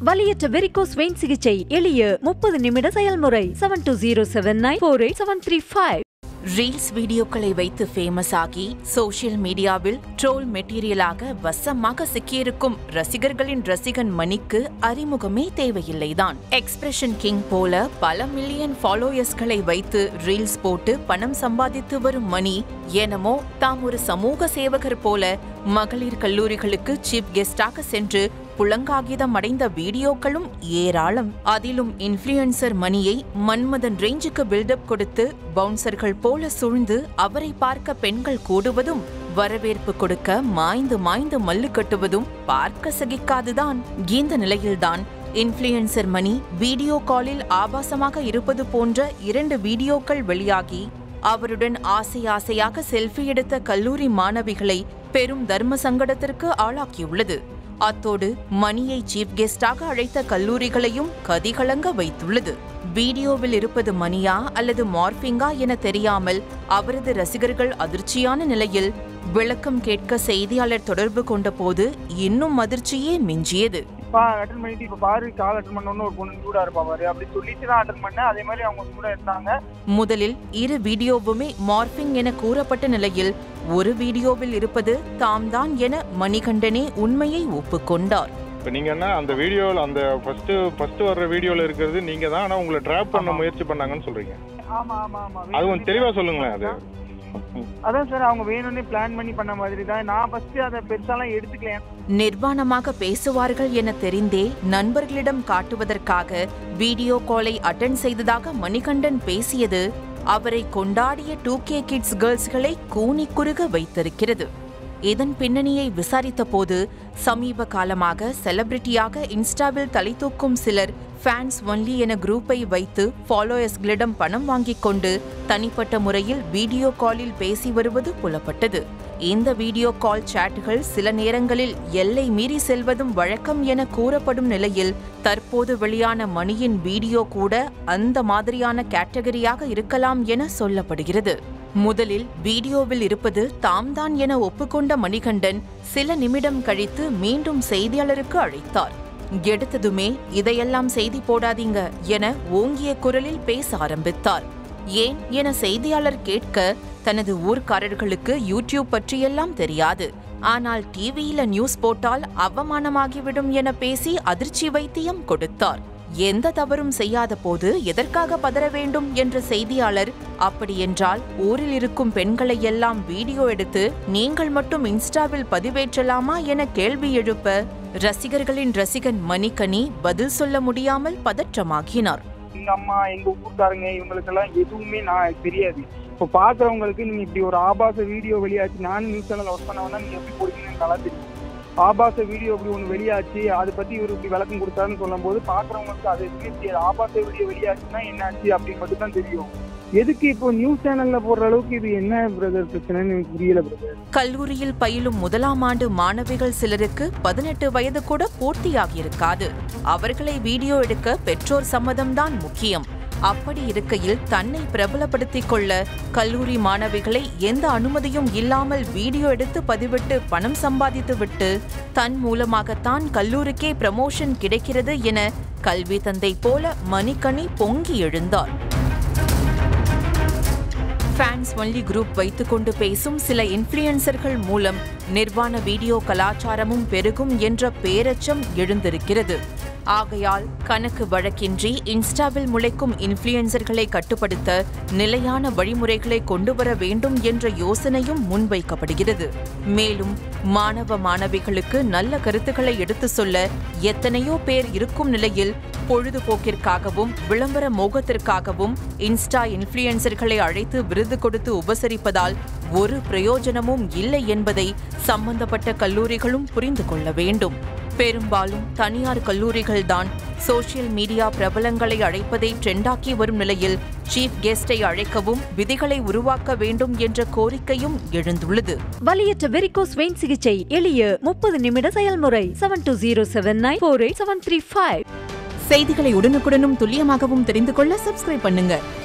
வலியற்ற varicose vein சிகிச்சை எளிய முப்பது நிமிட செயல்முறை seven two zero seven nine four eight seven three five reels வீடியோக்களை வைத்து ஃபேமஸ் ஆகி சோஷியல் மீடியாவில் ட்ரோல் மெட்டீரியலாக வசமாக சிக்கியிருக்கும் ரசிகர்களின் ரசிகன் மணிக்கு அறிமுகமே தேவையில்லைதான் எக்ஸ்பிரஷன் கிங் போல பல மில்லியன் ஃபாலோயர்ஸ்களை வைத்து ரீல்ஸ் போட்டு பணம் சம்பாதித்து வரும் மணி எனமோ தாம் ஒரு சமூக சேவகர் போல மகளிர் கல்லூரிகளுக்கு சீஃப் கெஸ்டாக சென்று புலங்காகிதம் அடைந்த வீடியோக்களும் ஏராளம் அதிலும் இன்ஃப்ளூயன்சர் மணியை மன்மதன் ரேஞ்சுக்கு பில்டப் கொடுத்து பவுன்சர்கள் போல சூழ்ந்து அவரை பார்க்க பெண்கள் கூடுவதும் வரவேற்பு கொடுக்க மாய்ந்து மாய்ந்து மல்லு கட்டுவதும் பார்க்க சகிக்காதுதான் இந்த நிலையில்தான் இன்ஃப்ளூயன்சர் மணி வீடியோ காலில் ஆபாசமாக இருப்பது போன்ற இரண்டு வீடியோக்கள் வெளியாகி அவருடன் ஆசை ஆசையாக செல்ஃபி எடுத்த கல்லூரி மாணவிகளை பெரும் தர்ம சங்கடத்திற்கு ஆளாக்கியுள்ளது அத்தோடு மணியை சீஃப் கெஸ்டாக அழைத்த கல்லூரிகளையும் கதிகலங்க வைத்துள்ளது வீடியோவில் இருப்பது மணியா அல்லது மார்பிங்கா என தெரியாமல் அவரது ரசிகர்கள் அதிர்ச்சியான நிலையில் விளக்கம் கேட்க செய்தியாளர் தொடர்பு கொண்டபோது இன்னும் அதிர்ச்சியே மிஞ்சியது பா அட்டன் பண்ணிட்டு இப்ப பாரு கால் அட்டன் பண்ணோன்னு ஒரு பொண்ணு கூட இருப்பா பாரு அப்படி சொல்லிட்டு தான் அட்டன் பண்ணேன் அதே மாதிரி அவங்க கூட இருந்தாங்க முதலில் இரு வீடியோவுமே மார்பிங் என கூறப்பட்ட நிலையில் ஒரு வீடியோவில் இருப்பது தாம்தான் என மணிகண்டனே உண்மையை ஒப்புக்கொண்டார் இப்போ நீங்கள் என்ன அந்த வீடியோவில் அந்த ஃபஸ்ட்டு ஃபஸ்ட்டு வர்ற வீடியோவில் இருக்கிறது நீங்கள் தான் ஆனால் உங்களை ட்ராப் பண்ண ஆமா. முயற்சி பண்ணாங்கன்னு சொல்கிறீங்க ஆமா ஆமா ஆமா அது கொஞ்சம் தெளிவாக சொல்லுங்களேன் அது அதான் சார் அவங்க வேணும்னே பிளான் பண்ணி பண்ண மாதிரி தான் நான் ஃபர்ஸ்ட் அதை பெருசாலாம் எடுத்துக்கல நிர்வாணமாக பேசுவார்கள் என தெரிந்தே நண்பர்களிடம் காட்டுவதற்காக வீடியோ காலை அட்டன் செய்ததாக மணிகண்டன் பேசியது அவரை கொண்டாடிய டூ கே கிட்ஸ் கேர்ள்ஸ்களை கூனி குறுக வைத்திருக்கிறது இதன் பின்னணியை விசாரித்த போது சமீப காலமாக செலிபிரிட்டியாக இன்ஸ்டாவில் தலை தூக்கும் சிலர் ஃபேன்ஸ் ஒன்லி என குரூப்பை வைத்து ஃபாலோயர்ஸ்களிடம் பணம் வாங்கிக் கொண்டு தனிப்பட்ட முறையில் வீடியோ காலில் பேசி வருவது புலப்பட்டது இந்த வீடியோ கால் சாட்டுகள் சில நேரங்களில் எல்லை மீறி செல்வதும் வழக்கம் என கூறப்படும் நிலையில் தற்போது வெளியான மணியின் வீடியோ கூட அந்த மாதிரியான கேட்டகரியாக இருக்கலாம் என சொல்லப்படுகிறது முதலில் வீடியோவில் இருப்பது தாம்தான் என ஒப்புக்கொண்ட மணிகண்டன் சில நிமிடம் கழித்து மீண்டும் செய்தியாளருக்கு அழைத்தார் எடுத்ததுமே இதையெல்லாம் செய்தி போடாதீங்க என ஓங்கிய குரலில் பேச ஆரம்பித்தார் ஏன் என செய்தியாளர் கேட்க தனது ஊர்க்காரர்களுக்கு யூடியூப் பற்றியெல்லாம் தெரியாது ஆனால் டிவியில நியூஸ் போட்டால் அவமானமாகிவிடும் என பேசி அதிர்ச்சி வைத்தியம் கொடுத்தார் எந்த தவறும் செய்யாத போது எதற்காக பதற வேண்டும் என்ற செய்தியாளர் அப்படியென்றால் ஊரில் இருக்கும் பெண்களை எல்லாம் வீடியோ எடுத்து நீங்கள் மட்டும் இன்ஸ்டாவில் பதிவேற்றலாமா என கேள்வி எழுப்ப ரசிகர்களின் ரசிகன் மணிகனி பதில் சொல்ல முடியாமல் பதற்றமாகினார் எங்க அம்மா எங்க ஊர்க்காரங்க இவங்களுக்கெல்லாம் எதுவுமே நான் தெரியாது இப்போ பாக்குறவங்களுக்கு நீங்க இப்படி ஒரு ஆபாச வீடியோ வெளியாச்சு நானும் நியூஸ் சேனல் ஒர்க் பண்ணவனா நீங்க எப்படி போடுவீங்கன்னு எனக்கு நல்லா தெரியும் ஆபாச வீடியோ இப்படி ஒன்று வெளியாச்சு அதை பத்தி இவர் இப்படி விளக்கம் கொடுத்தாருன்னு சொல்லும்போது பாக்குறவங்களுக்கு அது எதுவுமே தெரியாது ஆபாச வீடியோ வெளியாச்சுன்னா என்னாச்சு அப்படின்னு மட்டும் தான் தெரியும் எதுக்கு இப்போ நியூஸ் சேனல்ல போடுற அளவுக்கு இது என்ன பிரதர் பிரச்சனைன்னு எனக்கு புரியல பிரதர் கல்லூரியில் பயிலும் முதலாம் ஆண்டு மாணவிகள் சிலருக்கு பதினெட்டு வயது கூட பூர்த்தியாகியிருக்காது அவர்களை வீடியோ எடுக்க பெற்றோர் சம்மதம்தான் முக்கியம் அப்படி இருக்கையில் தன்னை பிரபலப்படுத்திக் கொள்ள கல்லூரி மாணவிகளை எந்த அனுமதியும் இல்லாமல் வீடியோ எடுத்து பதிவிட்டு பணம் சம்பாதித்துவிட்டு தன் மூலமாகத்தான் கல்லூரிக்கே பிரமோஷன் கிடைக்கிறது என கல்வி தந்தை போல மணிக்கணி பொங்கி எழுந்தார் ஃபேன்ஸ் ஒன்லி குரூப் வைத்துக்கொண்டு பேசும் சில இன்ஃப்ளூயன்சர்கள் மூலம் நிர்வாண வீடியோ கலாச்சாரமும் பெருகும் என்ற பேரச்சம் எழுந்திருக்கிறது ஆகையால் கணக்கு வழக்கின்றி இன்ஸ்டாவில் முளைக்கும் இன்ஃப்ளூயன்சர்களை கட்டுப்படுத்த நிலையான வழிமுறைகளை கொண்டு வர வேண்டும் என்ற யோசனையும் முன்வைக்கப்படுகிறது மேலும் மாணவ மாணவிகளுக்கு நல்ல கருத்துக்களை எடுத்து சொல்ல எத்தனையோ பேர் இருக்கும் நிலையில் பொழுதுபோக்கிற்காகவும் விளம்பர மோகத்திற்காகவும் இன்ஸ்டா இன்ஃப்ளூயன்சர்களை அழைத்து விருது கொடுத்து உபசரிப்பதால் ஒரு பிரயோஜனமும் இல்லை என்பதை சம்பந்தப்பட்ட கல்லூரிகளும் புரிந்து கொள்ள வேண்டும் பெரும்பாலும் தனியார் கல்லூரிகள்தான் சோஷியல் மீடியா பிரபலங்களை அழைப்பதை ட்ரெண்டாக்கி வரும் நிலையில் சீஃப் கெஸ்டை அழைக்கவும் விதிகளை உருவாக்க வேண்டும் என்ற கோரிக்கையும் எழுந்துள்ளது வலியற்ற வெரிகோஸ் வெயின் சிகிச்சை எளிய முப்பது நிமிட செயல்முறை seven two zero seven nine four eight seven three five செய்திகளை உடனுக்குடனும் துல்லியமாகவும் தெரிந்து கொள்ள சப்ஸ்கிரைப் பண்ணுங்க